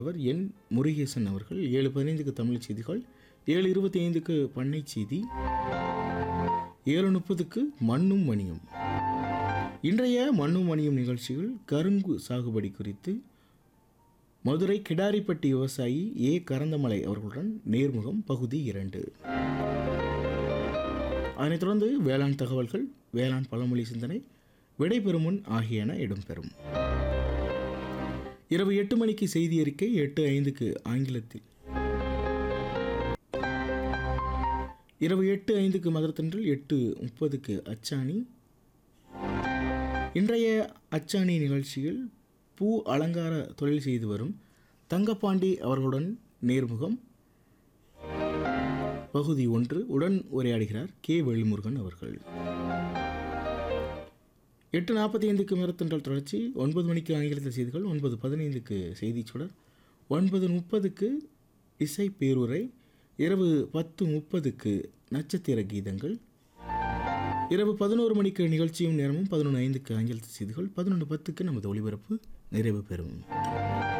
அவர் என் முருகேசன் அவர்கள் ஏழு பதினைந்துக்கு தமிழ் செய்திகள் ஏழு இருபத்தி ஐந்துக்கு பண்ணை செய்தி ஏழு முப்பதுக்கு மண்ணும் மணியும் இன்றைய மண்ணும் மணியும் நிகழ்ச்சிகள் கருங்கு சாகுபடி குறித்து மதுரை கிடாரிப்பட்டி விவசாயி ஏ கரந்தமலை அவர்களுடன் நேர்முகம் பகுதி இரண்டு அதனைத் தொடர்ந்து வேளாண் தகவல்கள் வேளாண் பழமொழி சிந்தனை விடைபெறும் முன் ஆகியன இடம்பெறும் இரவு எட்டு மணிக்கு செய்தி அறிக்கை எட்டு ஐந்துக்கு ஆங்கிலத்தில் இரவு எட்டு ஐந்துக்கு மதுரத்தன்றல் எட்டு முப்பதுக்கு அச்சாணி இன்றைய அச்சாணி நிகழ்ச்சியில் பூ அலங்கார தொழில் செய்து வரும் தங்கப்பாண்டி அவர்களுடன் நேர்முகம் பகுதி ஒன்று உடன் உரையாடுகிறார் கே வேல்முருகன் அவர்கள் எட்டு நாற்பத்தி ஐந்துக்கு மிரத்தன்றல் தொடர்ச்சி ஒன்பது மணிக்கு ஆங்கிலத்தில் செய்திகள் ஒன்பது பதினைந்துக்கு செய்திச் சுடர் ஒன்பது முப்பதுக்கு இசை பேருரை இரவு பத்து முப்பதுக்கு நட்சத்திர கீதங்கள் இரவு பதினோரு மணிக்கு நிகழ்ச்சியும் நேரமும் பதினொன்று ஐந்துக்கு ஆங்கிலத்தில் செய்திகள் பதினொன்று பத்துக்கு நமது ஒளிபரப்பு நிறைவு பெறும்